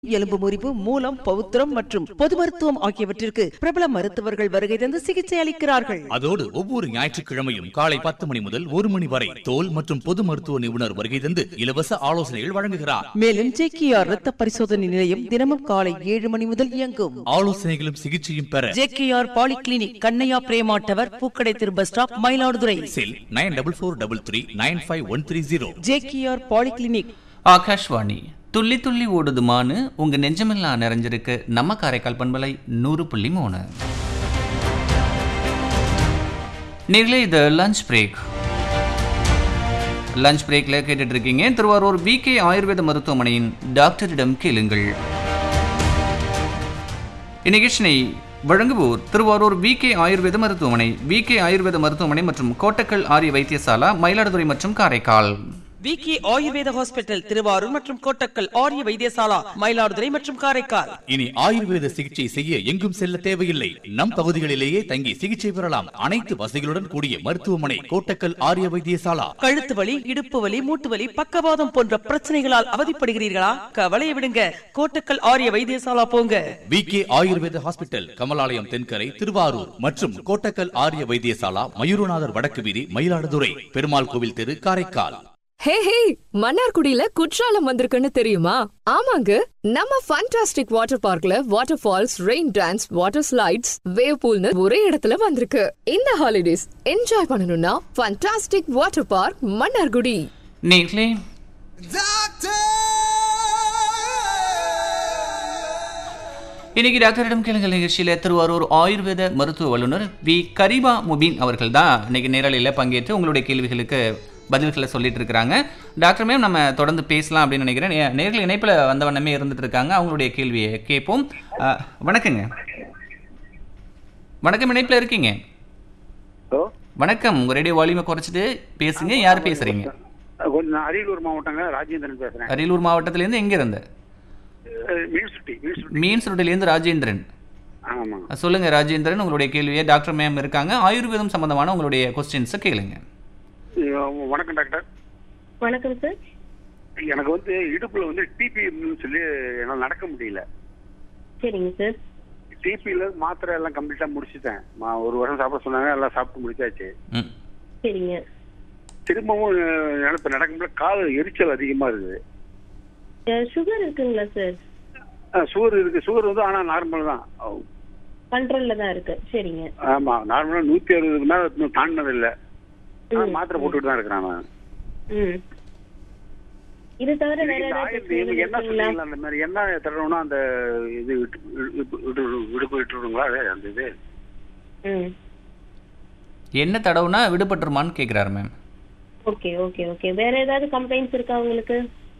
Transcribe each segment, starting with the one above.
எலும்பு முறிவு மூலம் பௌத்திரம் மற்றும் பொது மருத்துவம் ஆகியவற்றிற்கு பிரபல மருத்துவர்கள் வருகை தந்து சிகிச்சை அளிக்கிறார்கள் அதோடு ஒவ்வொரு ஞாயிற்றுக்கிழமையும் காலை பத்து மணி முதல் ஒரு மணி வரை தோல் மற்றும் பொது மருத்துவ நிபுணர் வருகை தந்து இலவச ஆலோசனைகள் வழங்குகிறார் மேலும் ஜேகேஆர் ரத்த பரிசோதனை நிலையம் தினமும் காலை ஏழு மணி முதல் இயங்கும் ஆலோசனைகளும் சிகிச்சையும் பெற ஜேகேஆர் பாலிகிளினிக் கண்ணையா பிரேமாட்டவர் பூக்கடை Thiru bus stop Mayiladuthurai cell nine double four double three nine five one three zero JKR polyclinic Akashvani துள்ளி துள்ளி ஓடுதுமான்னு உங்க நெஞ்சமெல்லாம் நிறைஞ்சிருக்கு நம்ம காரைக்கால் பண்பலை நூறு புள்ளி மூணு நேர்களே இது லஞ்ச் பிரேக் லஞ்ச் பிரேக்ல கேட்டுட்டு இருக்கீங்க திருவாரூர் வி கே ஆயுர்வேத மருத்துவமனையின் டாக்டரிடம் கேளுங்கள் இந்நிகழ்ச்சினை வழங்குவோர் திருவாரூர் வி கே ஆயுர்வேத மருத்துவமனை வி கே ஆயுர்வேத மருத்துவமனை மற்றும் கோட்டக்கல் ஆரிய வைத்தியசாலா மயிலாடுதுறை மற்றும் காரைக்கால் விகே ஆயுர்வேத ஹாஸ்பிட்டல் திருவாரூர் மற்றும் கோட்டக்கல் ஆரிய வைத்தியசாலா மயிலாடுதுறை மற்றும் காரைக்கால் இனி ஆயுர்வேத சிகிச்சை செய்ய எங்கும் செல்ல தேவையில்லை நம் பகுதிகளிலேயே தங்கி சிகிச்சை பெறலாம் அனைத்து வசதிகளுடன் கூடிய மருத்துவமனை கோட்டக்கல் ஆரிய வைத்தியசாலா கழுத்து வலி இடுப்பு வலி மூட்டு வலி பக்கவாதம் போன்ற பிரச்சனைகளால் அவதிப்படுகிறீர்களா கவலையை விடுங்க கோட்டக்கல் ஆரிய வைத்தியசாலா போங்க V K Ayurveda hospital Kamalalayam Thenkarai Thiruvarur மற்றும் கோட்டக்கல் ஆரிய வைத்தியசாலா மயூரநாதர் வடக்கு வீதி மயிலாடுதுறை பெருமாள் கோவில் தெரு காரைக்கால் ஹே ஹே மன்னார்குடியில குற்றாலம் வந்திருக்குன்னு தெரியுமா ஆமாங்க நம்ம ஃபண்டாஸ்டிக் வாட்டர் பார்க்ல water falls rain dance water slides wave பூல்னு ஒரே இடத்துல வந்திருக்கு இந்த ஹாலிடேஸ் என்ஜாய் பண்ணணும்னா ஃபண்டாஸ்டிக் வாட்டர் பார்க் மன்னார்குடி நேர்களே இன்னைக்கு டாக்டரிடம் கேளுங்கள் நிகழ்ச்சியில் திருவாரூர் ஆயுர்வேத மருத்துவ வல்லுநர் வி கரிபா முபீன் அவர்கள் தான் இன்னைக்கு நேரலையில் பங்கேற்று உங்களுடைய கேள்விகளுக்கு பதில்களை சொல்லிட்டு இருக்கிறாங்க டாக்டர் மேம் நம்ம தொடர்ந்து பேசலாம் அப்படின்னு நினைக்கிறேன் நே- நேர்கள் இணைப்பில் வந்த வண்ணமே இருந்துட்டு இருக்காங்க அவங்களுடைய கேள்வியை கேட்போம் அஹ், வணக்கங்க வணக்கம் இணைப்பில் இருக்கீங்க ஹலோ வணக்கம் உங்கள் ரேடியோ வால்யூமை குறைச்சிட்டு பேசுங்க யார் பேசுறீங்க கொஞ்சம் நான் அரியலூர் மாவட்டங்க ராஜேந்திரன் பேசுறேன் அரியலூர் மாவட்டத்திலேருந்து எங்க இருந்து அஹ், மீன் சுட்டி மீன் சுட்டி மீன் சுருட்டிலேருந்து ராஜேந்திரன் ஆமாங்க சொல்லுங்க ராஜேந்திரன் உங்களுடைய கேள்வியை டாக்டர் மேம் இருக்காங்க ஆயுர்வேதம் சம்பந்தமான உங்களுடைய கொஸ்டின்ஸை கேளுங்க அஹ், வணக்கம் டாக்டர் வணக்கம் சார் எனக்கு வந்து இடுப்புல வந்து டிபி சொல்லி என்னால் நடக்க முடியல சரிங்க சார் டிபியில் மாத்திரை எல்லாம் கம்ப்ளீட்டா முடிச்சுட்டேன் மா- ஒரு வருஷம் சாப்பிட சொன்னாங்க எல்லாம் சாப்பிட்டு முடிச்சாச்சு ம் சரிங்க திரும்பவும் அஹ், என்னால இப்ப நடக்க முடியல கால் எரிச்சல் அதிகமா இருக்குது சுகர் இருக்குங்களா சார் சுகர் இருக்கு சுகர் வந்து ஆனா நார்மல் தான் கண்ட்ரோல்ல தான் இருக்கு சரிங்க ஆமா நார்மலா நூத்தி அறுபதுக்கு மேல இன்னும் தாண்டினது இல்ல ஆனா மாத்திரை போட்டுட்டு தான் இருக்கிறேன் நான் ம் இது தவிர வேற இந்த ஏதாவது ஆயில் பிரச்சனைகள் நீங்க என்ன இருக்குங்களா சொன்னீங்களா அந்த மாதிரி என்ன தடவைனா அந்த இது விட்டு விட்டு- விட்டு விடுப்பு விட்டுருங்களா அந்த இது ம் என்ன தடவுனா விடுபட்டுருமான்னு கேட்குறாரு மேம் ஓகே ஓகே ஓகே வேற ஏதாவது கம்ப்ளைண்ட்ஸ் இருக்கா உங்களுக்கு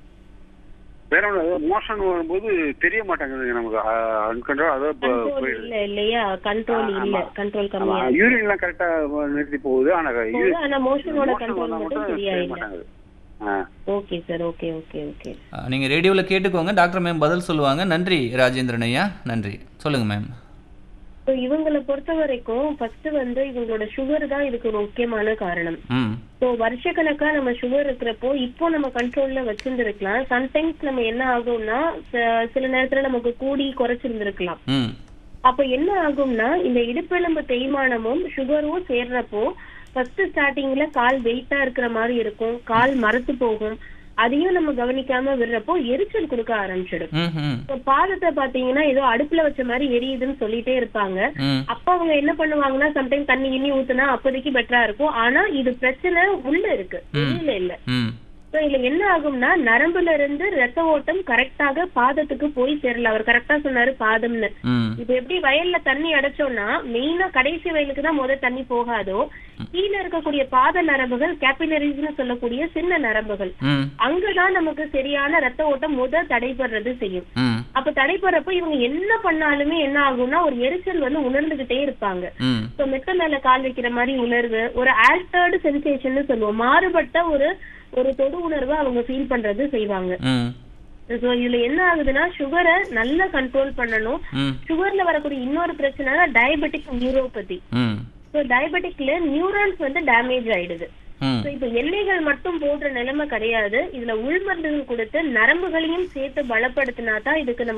வேற ஒண்ணு மோஷன் வரும்போது தெரிய மாட்டேங்குதுங்க நமக்கு அன்கண்ட்ரோல் அதாவது இப்போ கண்ட்ரோல் போயிடுது இல்ல இல்லையா கண்ட்ரோல் இல்ல கண்ட்ரோல் கம்மியா இருக்கு. யூரின் எல்லாம் கரெக்டா நிறுத்தி போகுது ஆனா போகுது, ஆனா மோஷனோட motion கண்ட்ரோல் வந்தா மட்டும் மட்டும் சரியா தெரிய இல்ல மாட்டேங்குது ஆ. Okay sir okay okay okay நீங்கள் ரேடியோவில் கேட்டுக்கோங்க டாக்டர் மேம் பதில் சொல்லுவாங்க நன்றி ராஜேந்திரன் ஐயா நன்றி சொல்லுங்க மேம் ஸோ இவங்களை பொறுத்த வரைக்கும் ஃபர்ஸ்ட் வந்து இவங்களோட சுகர் தான் இதுக்கு ஒரு முக்கியமான காரணம் ம் ஸோ வருஷக்கணக்கா நம்ம சுகர் இருக்கிறப்போ இப்போ நம்ம கண்ட்ரோல்ல வச்சிருந்திருக்கலாம் சம்டைம்ஸ் நம்ம என்ன ஆகும்னா ச- சில நேரத்துல நமக்கு கூடி குறைச்சிருந்திருக்கலாம் ம் அப்ப என்ன ஆகும்னா இந்த இடுப்பெலும்பு தேய்மானமும் சுகரும் சேர்றப்போ ஃபர்ஸ்ட் ஸ்டார்டிங்ல கால் வெயிட்டா இருக்கிற மாதிரி இருக்கும் கால் மரத்து போகும் அதையும் நம்ம கவனிக்காம விடுறப்போ எரிச்சல் கொடுக்க ஆரம்பிச்சிடும் ம் ம் இப்ப பாதத்தை பாத்தீங்கன்னா ஏதோ அடுப்புல வச்ச மாதிரி எரியுதுன்னு சொல்லிட்டே இருப்பாங்க ம் அப்ப அவங்க என்ன பண்ணுவாங்கன்னா சம்டைம் தண்ணி கிண்ணி ஊத்துனா அப்போதைக்கு பெட்டரா இருக்கும் ஆனா இது பிரச்சனை உள்ள இருக்கு வெளியில இல்ல ம் So, இதுல என்ன ஆகும்னா நரம்புல இருந்து ரத்த ஓட்டம் கரெக்டாக பாதத்துக்கு போய் சேரல அவர் கரெக்டா சொன்னாரு பாதம்னு ம் இப்ப எப்படி வயல்ல தண்ணி அடைச்சோம்னா மெயினா கடைசி வயலுக்கு தான் முத தண்ணி போகாதோ கீழே இருக்கக்கூடிய பாத நரம்புகள் கேபிலரிஸ்னு சொல்லக்கூடிய சின்ன நரம்புகள் ம் அங்கதான் நமக்கு சரியான ரத்த ஓட்டம் முத தடைபடுறது செய்யும் ம் அப்ப தடைபடுறப்ப இவங்க என்ன பண்ணாலுமே என்ன ஆகும்னா ஒரு எரிச்சல் வந்து உணர்ந்துகிட்டே இருப்பாங்க ம் சோ மெத்த மேல கால் வைக்கிற மாதிரி உணர்வு ஒரு ஆல்டர்டு சென்சேஷன் சொல்லுவோம் மாறுபட்ட ஒரு ஒரு தொடு உணர்வை அவங்க ஃபீல் பண்றது செய்வாங்க ம் சோ இதுல என்ன ஆகுதுன்னா சுகரை நல்லா கண்ட்ரோல் பண்ணணும் ம் சுகர்ல வரக்கூடிய இன்னொரு பிரச்சனை டயபெட்டிக் நியூரோபதி ம் ஸோ டயபெட்டிக்ல நியூரான்ஸ் வந்து டேமேஜ் ஆயிடுது ம் So, இப்ப எண்ணெய்கள் மட்டும் போடுற நிலைமை கிடையாது இதுல உள்மருந்துகள் கொடுத்து நரம்புகளையும் சேர்த்து பலப்படுத்தினா தான் இதுக்கு நம்ம